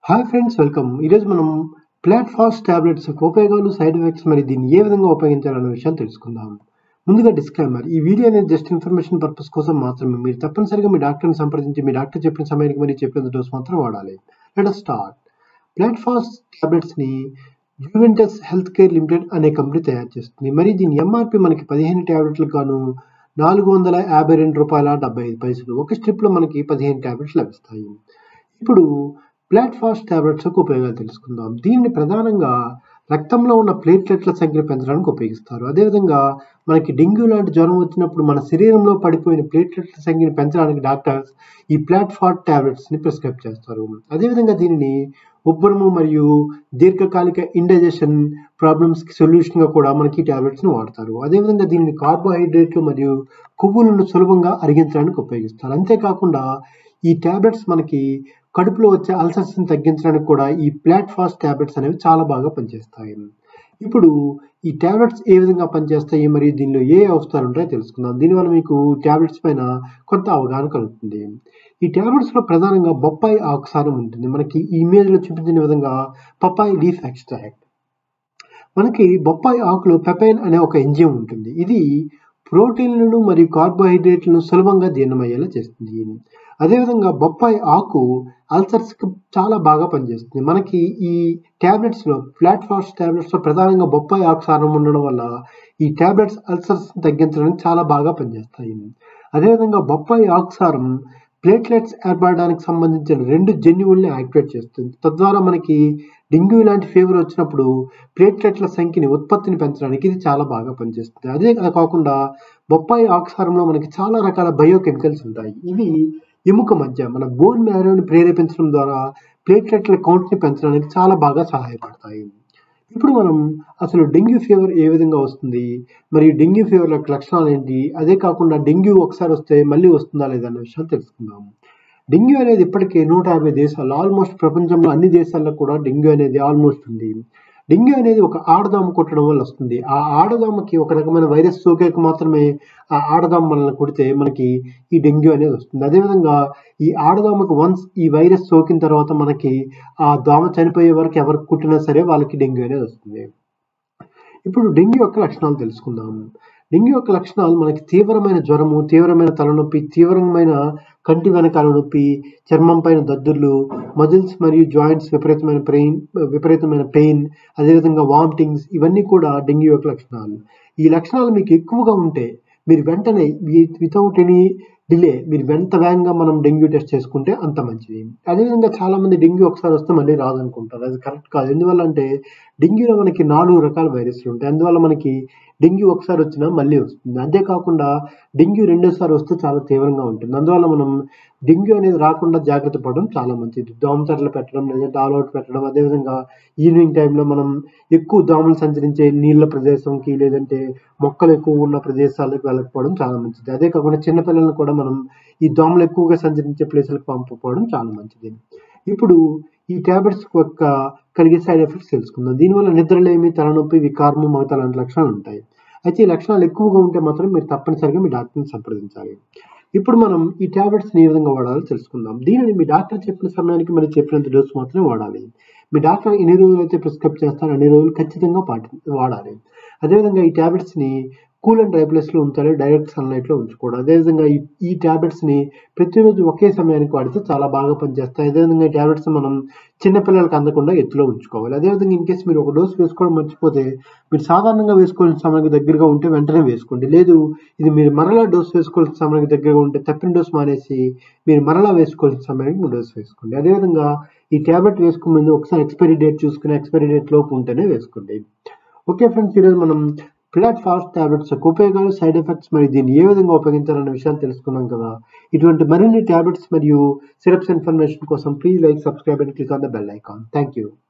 hi friends welcome ఈరోజు మనం ప్లాట్ఫాస్ట్ tablets యొక్క ఉపయోగాలు సైడ్ ఎఫెక్ట్స్ మరి దీన్ని ఏ విధంగా ఉపయోగించాలనే విషయాన్ని తెలుసుకుందాం ముందుగా డిస్క్లైమర్ ఈ వీడియో అనేది జస్ట్ ఇన్ఫర్మేషన్ పర్పస్ కోసం మాత్రమే మీరు తప్పనిసరిగా మీ డాక్టర్ని సంప్రదించి మీ డాక్టర్ చెప్పిన సమయానికి మరి చెప్పిన డోస్ మాత్రం వాడాలి లెట్ స్టార్ట్ ప్లాట్ఫాస్ట్ టాబ్లెట్స్ ని జూవెంటస్ హెల్త్ కేర్ లిమిటెడ్ అనే కంపెనీ తయారు చేస్తుంది మరి దీని ఎంఆర్పి మనకి పదిహేను టాబ్లెట్లకు గాను నాలుగు వందల యాభై రెండు రూపాయల డెబ్బై ఐదు పైసలు ఒక స్ట్రిప్ లో మనకి పదిహేను టాబ్లెట్స్ లభిస్తాయి ఇప్పుడు ప్లాట్ఫాస్ట్ టాబ్లెట్స్ యొక్క ఉపయోగాలు తెలుసుకుందాం దీన్ని ప్రధానంగా రక్తంలో ఉన్న ప్లేట్లెట్ల సంఖ్యను పెంచడానికి ఉపయోగిస్తారు అదేవిధంగా మనకి డెంగ్యూ లాంటి జ్వరం వచ్చినప్పుడు మన శరీరంలో పడిపోయిన ప్లేట్లెట్ల సంఖ్యను పెంచడానికి డాక్టర్స్ ఈ ప్లాట్ఫాట్ టాబ్లెట్స్ ని ప్రిస్క్రైబ్ చేస్తారు అదేవిధంగా దీనిని ఉబ్బరము మరియు దీర్ఘకాలిక ఇండైజెషన్ ప్రాబ్లమ్స్ కి సొల్యూషన్ గా కూడా మనకి టాబ్లెట్స్ ని వాడతారు అదేవిధంగా దీనిని కార్బోహైడ్రేట్లు మరియు కొవ్వులను సులభంగా అరిగించడానికి ఉపయోగిస్తారు అంతేకాకుండా ఈ టాబ్లెట్స్ మనకి కడుపులో వచ్చే అల్సర్స్ ని తగ్గించడానికి కూడా ఈ ప్లాట్ఫాస్ట్ టాబ్లెట్స్ అనేవి చాలా బాగా పనిచేస్తాయి ఇప్పుడు ఈ టాబ్లెట్స్ ఏ విధంగా పనిచేస్తాయి మరియు దీనిలో ఏ అవసరాలు ఉంటాయో తెలుసుకుందాం దీనివల్ల మీకు టాబ్లెట్స్ పైన కొంత అవగాహన కలుగుతుంది ఈ టాబ్లెట్స్ లో ప్రధానంగా బొప్పాయి ఆకుసారం ఉంటుంది మనకి ఈ ఇమేజ్ లో చూపించిన విధంగా పప్పాయి లీఫ్ ఎక్స్ట్రాక్ట్ మనకి బొప్పాయి ఆకులో పెపైన్ అనే ఒక ఎంజియం ఉంటుంది ఇది ప్రోటీన్లను మరియు కార్బోహైడ్రేట్లను సులభంగా జీర్ణమయ్యేలా చేస్తుంది అదేవిధంగా బొప్పాయి ఆకు అల్సర్స్ కి చాలా బాగా పనిచేస్తుంది మనకి ఈ టాబ్లెట్స్ లో ప్లాట్ఫాస్ట్ టాబ్లెట్స్ లో ప్రధానంగా బొప్పాయి ఆకు సారం ఉండడం వల్ల ఈ టాబ్లెట్స్ అల్సర్స్ తగ్గించడానికి చాలా బాగా పనిచేస్తాయి అదేవిధంగా బొప్పాయి ఆకు సారం ప్లేట్లెట్స్ ఏర్పడడానికి సంబంధించిన రెండు జన్యువుల్ని యాక్టివేట్ చేస్తుంది తద్వారా మనకి డెంగ్యూ లాంటి ఫీవర్ వచ్చినప్పుడు ప్లేట్లెట్ల సంఖ్యని ఉత్పత్తిని పెంచడానికి ఇది చాలా బాగా పనిచేస్తుంది అదే కాకుండా బొప్పాయి ఆకుసారంలో మనకి చాలా రకాల బయోకెమికల్స్ ఉంటాయి ఇవి ఎముక మధ్య మన బోన్ మ్యారోని ప్రేరేపించడం ద్వారా ప్లేట్లెట్ల కౌంట్ని పెంచడానికి చాలా బాగా సహాయపడతాయి ఇప్పుడు మనం అసలు డెంగ్యూ ఫీవర్ ఏ విధంగా వస్తుంది మరియు డెంగ్యూ ఫీవర్ యొక్క లక్షణాలు ఏంటి అదే కాకుండా డెంగ్యూ ఒకసారి వస్తే మళ్ళీ వస్తుందా లేదా అనే విషయం తెలుసుకుందాం డెంగ్యూ అనేది ఇప్పటికే నూట యాభై దేశాలు ఆల్మోస్ట్ ప్రపంచంలో అన్ని దేశాల్లో కూడా డెంగ్యూ అనేది ఆల్మోస్ట్ ఉంది డెంగ్యూ అనేది ఒక ఆడదామ కొట్టడం వల్ల వస్తుంది ఆ ఆడదామకి ఒక రకమైన వైరస్ సోకేకి మాత్రమే ఆ ఆడదామ వలన కొడితే మనకి ఈ డెంగ్యూ అనేది వస్తుంది అదేవిధంగా ఈ ఆడదామకు వన్స్ ఈ వైరస్ సోకిన తర్వాత మనకి ఆ దోమ చనిపోయే వరకు ఎవరికి కుట్టినా సరే వాళ్ళకి డెంగ్యూ అనేది వస్తుంది ఇప్పుడు డెంగ్యూ యొక్క లక్షణాలు తెలుసుకుందాం డెంగ్యూ యొక్క లక్షణాలు మనకి తీవ్రమైన జ్వరము తీవ్రమైన తలనొప్పి తీవ్రమైన కంటి వెనకాల నొప్పి చర్మం పైన దద్దుర్లు మజిల్స్ మరియు జాయింట్స్ విపరీతమైన పెయిన్ విపరీతమైన పెయిన్ అదేవిధంగా వామిటింగ్స్ ఇవన్నీ కూడా డెంగ్యూ యొక్క లక్షణాలు ఈ లక్షణాలు మీకు ఎక్కువగా ఉంటే మీరు వెంటనే వితౌట్ ఎనీ డిలే మీరు ఎంత వేగంగా మనం డెంగ్యూ టెస్ట్ చేసుకుంటే అంత మంచిది అదేవిధంగా చాలా మంది డెంగ్యూ ఒకసారి వస్తే మళ్ళీ రాదనుకుంటారు అది కరెక్ట్ కాదు ఎందువల్ల అంటే డెంగ్యూలో మనకి నాలుగు రకాల వైరస్లు ఉంటాయి అందువల్ల మనకి డెంగ్యూ ఒకసారి వచ్చినా మళ్ళీ వస్తుంది అంతేకాకుండా డెంగ్యూ రెండోసారి వస్తే చాలా తీవ్రంగా ఉంటుంది అందువల్ల మనం డెంగ్యూ అనేది రాకుండా జాగ్రత్త పడడం చాలా మంచిది దోమతెరలు పెట్టడం లేదంటే ఆల్అౌట్ పెట్టడం అదేవిధంగా ఈవినింగ్ టైంలో మనం ఎక్కువ దోమలు సంచరించే నీళ్ళ ప్రదేశంకి లేదంటే మొక్కలు ఎక్కువ ఉన్న ప్రదేశాలకు వెళ్ళకపోవడం చాలా మంచిది అదే కాకుండా చిన్నపిల్లలను కూడా మనం ఈ దోమలు ఎక్కువగా సంచరించే ప్లేసులకు పంపకపోవడం చాలా మంచిది ఇప్పుడు ఈ ట్యాబ్లెట్స్ యొక్క కలిగే సైడ్ ఎఫెక్ట్స్ తెలుసుకుందాం దీనివల్ల నిద్రలేమి తలనొప్పి వికారము మగత లాంటి లక్షణాలు ఉంటాయి అయితే ఈ లక్షణాలు ఎక్కువగా ఉంటే మాత్రం మీరు తప్పనిసరిగా మీ డాక్టర్ని సంప్రదించాలి ఇప్పుడు మనం ఈ టాబ్లెట్స్ ఏ విధంగా వాడాలో తెలుసుకుందాం దీనిని మీ డాక్టర్ చెప్పిన సమయానికి మరి చెప్పినంత డోస్ మాత్రమే వాడాలి మీ డాక్టర్ ఎన్ని రోజులు అయితే ప్రిస్క్రైబ్ చేస్తారో అన్ని రోజులు ఖచ్చితంగా పాటి వాడాలి అదేవిధంగా ఈ టాబ్లెట్స్ ని కూల్ అండ్ డ్రై ప్లేస్ లో ఉంచాలి డైరెక్ట్ సన్లైట్ లో ఉంచకూడదు అదేవిధంగా ఈ ఈ టాబ్లెట్స్ ని ప్రతిరోజు ఒకే సమయానికి వాడితే చాలా బాగా పనిచేస్తాయి అదేవిధంగా ఈ టాబ్లెట్స్ మనం చిన్నపిల్లలకు అందకుండా ఎత్తులో ఉంచుకోవాలి అదేవిధంగా ఇన్ కేసు మీరు ఒక డోస్ వేసుకోవడం మర్చిపోతే మీరు సాధారణంగా వేసుకోవాల్సిన సమయానికి దగ్గరగా ఉంటే వెంటనే వేసుకోండి లేదు ఇది మీరు మరలా డోస్ వేసుకోవాల్సిన సమయానికి దగ్గరగా ఉంటే తప్పిన డోస్ మానేసి మీరు మరలా వేసుకోవాల్సిన సమయానికి మీరు డోస్ వేసుకోండి అదేవిధంగా ఈ టాబ్లెట్ వేసుకునే ముందు ఒకసారి ఎక్స్పైరీ డేట్ చూసుకుని ఎక్స్పైరీ డేట్ లోపు ఉంటేనే వేసుకోండి ఓకే ఫ్రెండ్స్ ఈరోజు మనం ప్లాట్ ఫాస్ట్ టాబ్లెట్స్ యొక్క ఉపయోగాలు సైడ్ ఎఫెక్ట్స్ మరియు దీన్ని ఏ విధంగా ఉపయోగించాలనే విషయాలు తెలుసుకున్నాం కదా ఇటువంటి మరిన్ని టాబ్లెట్స్ మరియు సిరప్స్ ఇన్ఫర్మేషన్ కోసం please like subscribe and click on the bell icon thank you